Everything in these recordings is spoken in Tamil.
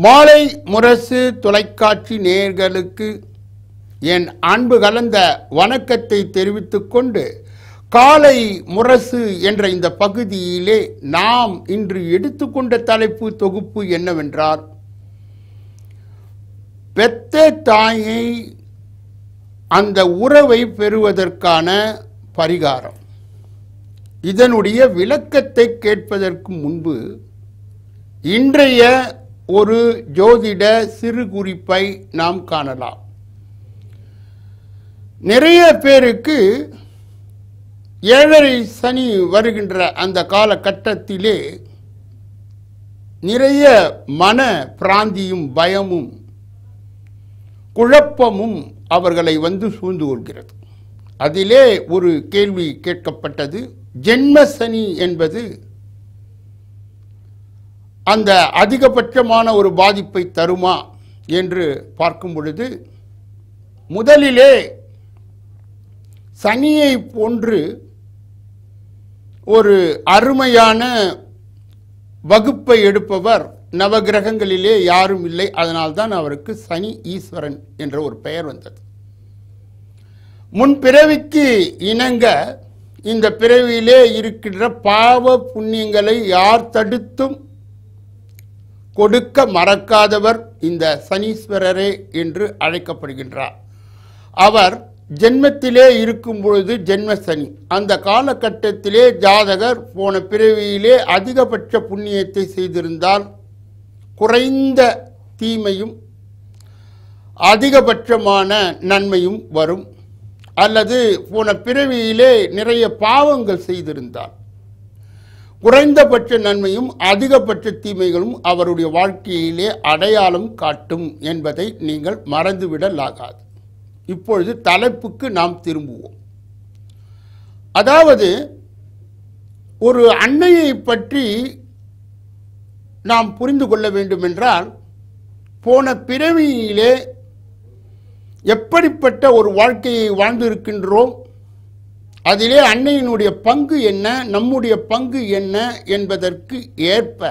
மாலை முரசு தொலைக்காட்சி நேயர்களுக்கு என் அன்பு கலந்த வணக்கத்தை தெரிவித்துக் கொண்டு காலை முரசு என்ற இந்த பகுதியிலே நாம் இன்று எடுத்துக்கொண்ட தலைப்பு தொகுப்பு என்னவென்றால் பெத்த தாயை அந்த உறவை பெறுவதற்கான பரிகாரம் இதனுடைய விளக்கத்தை கேட்பதற்கு முன்பு இன்றைய ஒரு ஜோதிட சிறு குறிப்பை நாம் காணலாம் நிறைய பேருக்கு ஏழரை சனி வருகின்ற அந்த காலகட்டத்திலே நிறைய மன பிராந்தியும் பயமும் குழப்பமும் அவர்களை வந்து சூழ்ந்து கொள்கிறது அதிலே ஒரு கேள்வி கேட்கப்பட்டது ஜென்ம சனி என்பது அந்த அதிகபட்சமான ஒரு பாதிப்பை தருமா என்று பார்க்கும் பொழுது முதலிலே சனியை போன்று ஒரு அருமையான வகுப்பை எடுப்பவர் நவகிரகங்களிலே யாரும் இல்லை அதனால்தான் அவருக்கு சனி ஈஸ்வரன் என்ற ஒரு பெயர் வந்தது முன் பிறவிக்கு இணங்க இந்த பிறவியிலே இருக்கின்ற பாவ புண்ணியங்களை யார் தடுத்தும் கொடுக்க மறக்காதவர் இந்த சனீஸ்வரரே என்று அழைக்கப்படுகின்றார் அவர் ஜென்மத்திலே இருக்கும் பொழுது ஜென்ம சனி அந்த காலகட்டத்திலே ஜாதகர் போன பிறவியிலே அதிகபட்ச புண்ணியத்தை செய்திருந்தால் குறைந்த தீமையும் அதிகபட்சமான நன்மையும் வரும் அல்லது போன பிறவியிலே நிறைய பாவங்கள் செய்திருந்தால் குறைந்தபட்ச நன்மையும் அதிகபட்ச தீமைகளும் அவருடைய வாழ்க்கையிலே அடையாளம் காட்டும் என்பதை நீங்கள் மறந்துவிடலாகாது இப்பொழுது தலைப்புக்கு நாம் திரும்புவோம் அதாவது ஒரு அன்னையை பற்றி நாம் புரிந்து கொள்ள வேண்டுமென்றால் போன பிறவியிலே எப்படிப்பட்ட ஒரு வாழ்க்கையை வாழ்ந்திருக்கின்றோம் அதிலே அன்னையினுடைய பங்கு என்ன நம்முடைய பங்கு என்ன என்பதற்கு ஏற்ப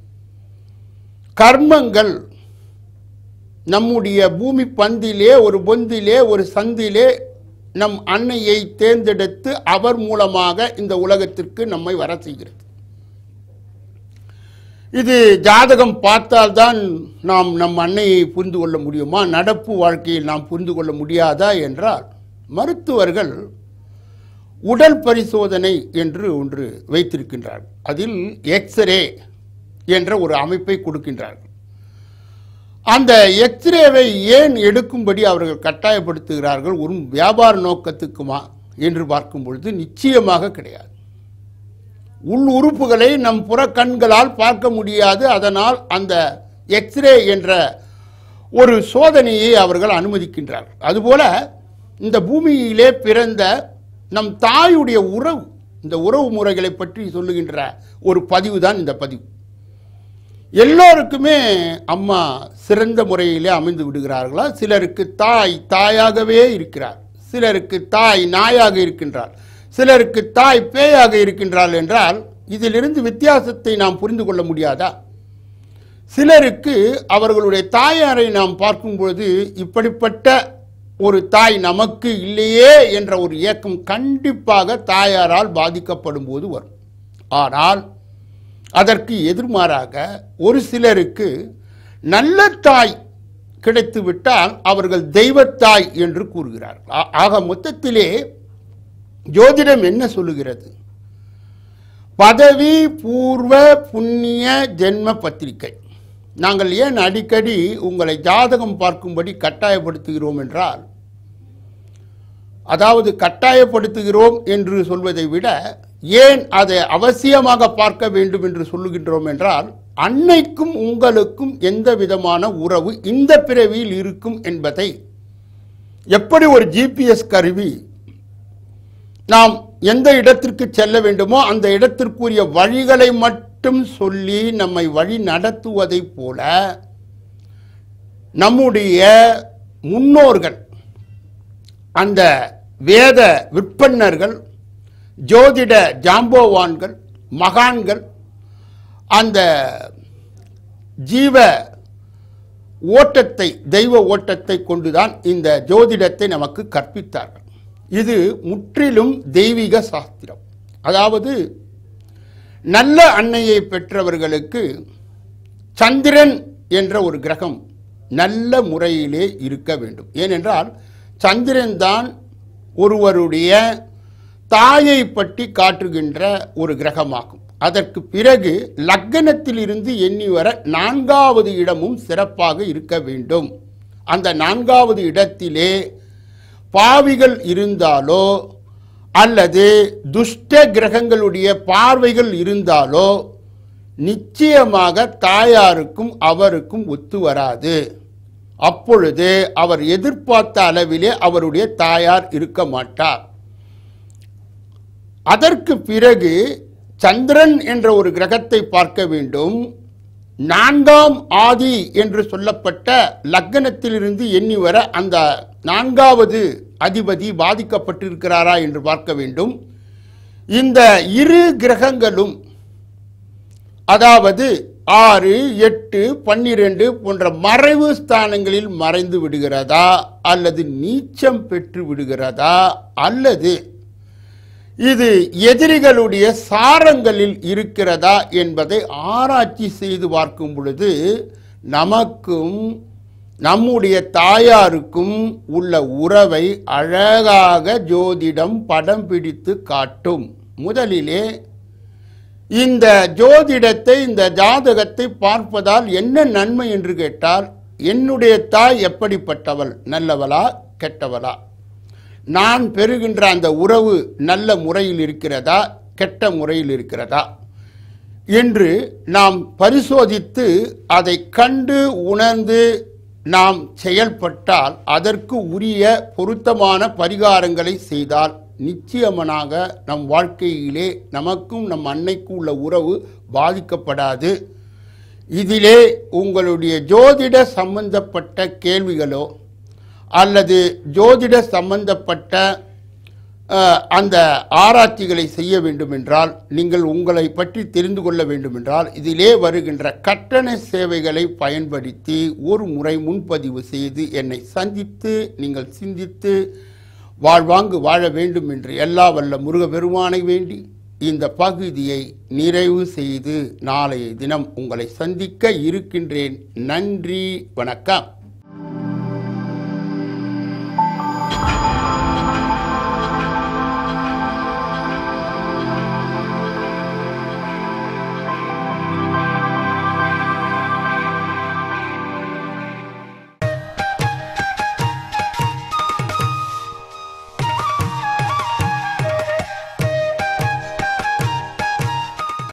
கர்மங்கள் நம்முடைய பூமி பந்திலே ஒரு பொந்திலே ஒரு சந்திலே நம் அன்னையை தேர்ந்தெடுத்து அவர் மூலமாக இந்த உலகத்திற்கு நம்மை வர செய்கிறது இது ஜாதகம் பார்த்தால்தான் நாம் நம் அன்னையை புரிந்து கொள்ள முடியுமா நடப்பு வாழ்க்கையில் நாம் புரிந்து கொள்ள முடியாதா என்றால் மருத்துவர்கள் உடல் பரிசோதனை என்று ஒன்று வைத்திருக்கின்றார்கள் அதில் எக்ஸ்ரே என்ற ஒரு அமைப்பை கொடுக்கின்றார்கள் அந்த எக்ஸ்ரேவை ஏன் எடுக்கும்படி அவர்கள் கட்டாயப்படுத்துகிறார்கள் ஒரு வியாபார நோக்கத்துக்குமா என்று பார்க்கும் பொழுது நிச்சயமாக கிடையாது உள் உறுப்புகளை நம் புற கண்களால் பார்க்க முடியாது அதனால் அந்த எக்ஸ்ரே என்ற ஒரு சோதனையை அவர்கள் அனுமதிக்கின்றார்கள் அதுபோல இந்த பூமியிலே பிறந்த நம் தாயுடைய உறவு இந்த உறவு முறைகளை பற்றி சொல்லுகின்ற ஒரு பதிவு தான் இந்த பதிவு எல்லோருக்குமே அம்மா சிறந்த முறையிலே அமைந்து விடுகிறார்களா சிலருக்கு தாய் தாயாகவே இருக்கிறார் சிலருக்கு தாய் நாயாக இருக்கின்றார் சிலருக்கு தாய் பேயாக இருக்கின்றாள் என்றால் இதிலிருந்து வித்தியாசத்தை நாம் புரிந்து கொள்ள முடியாதா சிலருக்கு அவர்களுடைய தாயாரை நாம் பார்க்கும் பொழுது இப்படிப்பட்ட ஒரு தாய் நமக்கு இல்லையே என்ற ஒரு இயக்கம் கண்டிப்பாக தாயாரால் பாதிக்கப்படும் போது வரும் ஆனால் அதற்கு எதிர்மாறாக ஒரு சிலருக்கு நல்ல தாய் கிடைத்து விட்டால் அவர்கள் தெய்வத்தாய் என்று கூறுகிறார்கள் ஆ- ஆக மொத்தத்திலே ஜோதிடம் என்ன சொல்லுகிறது பதவி பூர்வ புண்ணிய ஜென்ம பத்திரிகை நாங்கள் ஏன் அடிக்கடி உங்களை ஜாதகம் பார்க்கும்படி கட்டாயப்படுத்துகிறோம் என்றால் அதாவது கட்டாயப்படுத்துகிறோம் என்று சொல்வதை விட ஏன் அதை அவசியமாக பார்க்க வேண்டும் என்று சொல்லுகின்றோம் என்றால் அன்னைக்கும் உங்களுக்கும் எந்த விதமான உறவு இந்த பிறவியில் இருக்கும் என்பதை எப்படி ஒரு ஜிபிஎஸ் கருவி நாம் எந்த இடத்திற்கு செல்ல வேண்டுமோ அந்த இடத்திற்குரிய வழிகளை மட்டும் சொல்லி நம்மை வழி நடத்துவதைப் போல நம்முடைய முன்னோர்கள் அந்த வேத விற்பன்னர்கள் ஜோதிட ஜாம்போவான்கள் மகான்கள் அந்த ஜீவ ஓட்டத்தை தெய்வ ஓட்டத்தை கொண்டுதான் இந்த ஜோதிடத்தை நமக்கு கற்பித்தார்கள் இது முற்றிலும் தெய்வீக சாஸ்திரம் அதாவது நல்ல அன்னையை பெற்றவர்களுக்கு சந்திரன் என்ற ஒரு கிரகம் நல்ல முறையிலே இருக்க வேண்டும் ஏனென்றால் சந்திரன் தான் ஒருவருடைய தாயை பற்றி காட்டுகின்ற ஒரு கிரகமாகும் அதற்கு பிறகு லக்னத்திலிருந்து எண்ணி வர நான்காவது இடமும் சிறப்பாக இருக்க வேண்டும் அந்த நான்காவது இடத்திலே பாவிகள் இருந்தாலோ அல்லது துஷ்ட கிரகங்களுடைய பார்வைகள் இருந்தாலோ நிச்சயமாக தாயாருக்கும் அவருக்கும் ஒத்து வராது அப்பொழுது அவர் எதிர்பார்த்த அளவிலே அவருடைய தாயார் இருக்க மாட்டார் அதற்கு பிறகு சந்திரன் என்ற ஒரு கிரகத்தை பார்க்க வேண்டும் நான்காம் ஆதி என்று சொல்லப்பட்ட லக்னத்திலிருந்து எண்ணி வர அந்த நான்காவது அதிபதி பாதிக்கப்பட்டிருக்கிறாரா என்று பார்க்க வேண்டும் இந்த இரு கிரகங்களும் அதாவது ஆறு எட்டு பன்னிரண்டு போன்ற மறைவு ஸ்தானங்களில் மறைந்து விடுகிறதா அல்லது நீச்சம் பெற்று விடுகிறதா அல்லது இது எதிரிகளுடைய சாரங்களில் இருக்கிறதா என்பதை ஆராய்ச்சி செய்து பார்க்கும் பொழுது நமக்கும் நம்முடைய தாயாருக்கும் உள்ள உறவை அழகாக ஜோதிடம் படம் பிடித்து காட்டும் முதலிலே இந்த ஜோதிடத்தை இந்த ஜாதகத்தை பார்ப்பதால் என்ன நன்மை என்று கேட்டால் என்னுடைய தாய் எப்படிப்பட்டவள் நல்லவளா கெட்டவளா நான் பெறுகின்ற அந்த உறவு நல்ல முறையில் இருக்கிறதா கெட்ட முறையில் இருக்கிறதா என்று நாம் பரிசோதித்து அதை கண்டு உணர்ந்து நாம் செயல்பட்டால் அதற்கு உரிய பொருத்தமான பரிகாரங்களை செய்தால் நிச்சயமனாக நம் வாழ்க்கையிலே நமக்கும் நம் அன்னைக்கும் உள்ள உறவு பாதிக்கப்படாது இதிலே உங்களுடைய ஜோதிட சம்பந்தப்பட்ட கேள்விகளோ அல்லது ஜோதிட சம்பந்தப்பட்ட அஹ், அந்த ஆராய்ச்சிகளை செய்ய வேண்டுமென்றால் நீங்கள் உங்களை பற்றி தெரிந்து கொள்ள வேண்டுமென்றால் இதிலே வருகின்ற கட்டண சேவைகளை பயன்படுத்தி ஒரு முறை முன்பதிவு செய்து என்னை சந்தித்து நீங்கள் சிந்தித்து வாழ்வாங்கு வாழ வேண்டும் என்று எல்லா வல்ல முருகப்பெருமானை வேண்டி இந்த பகுதியை நிறைவு செய்து நாளைய தினம் உங்களை சந்திக்க இருக்கின்றேன் நன்றி வணக்கம்